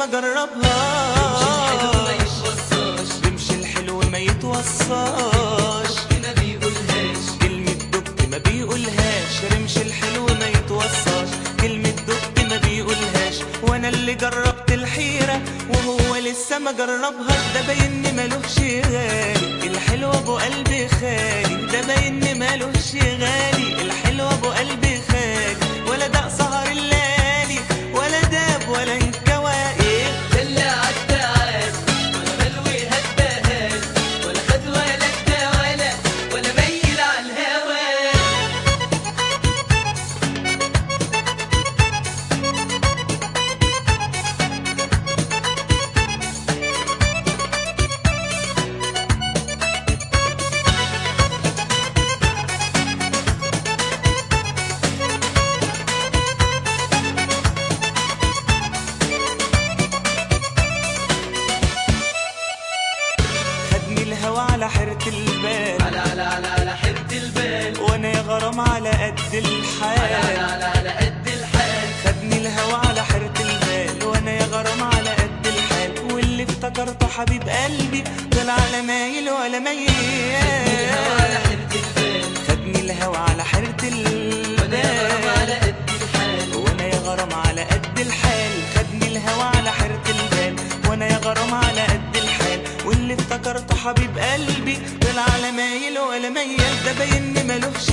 جربهاش يتوصاش رمش الحلو ما يتوصاش ما بيقولهاش كلمة دق ما بيقولهاش رمش الحلو ما يتوصاش كلمة دق ما بيقولهاش وانا اللي جربت الحيرة وهو لسه ما جربهاش ده باين مالوش غالي الحلو ابو قلبي خالي ده باين مالوش غالي الحلو ابو قلبي خالي ولا ده سهر الليالي ولا داب ولا انكوى ايه دلع عالتعال ولا ملوي هدهان ولا خد ولا ادى ولا ولا ميل على الهوى خدني الهوى على حيرة البال على على على على حد البال وانا يا غرام على قد على الحال على على على قد الحال خدني الهوى على حيرة البال وانا يا غرام على قد الحال واللي افتكرته حبيب قلبي طلع لا مايل ولا الهوى على ميال حد البال خدني الهوى على حيرة وانا يا غرام على البال قد الحال وانا يا غرام على قد الحال خدني الهوى على حيرة البال وانا يا غرام على قد الحال واللي افتكرته حبيب قلبي طلع لا مايل ولا ميال ده باين مالوش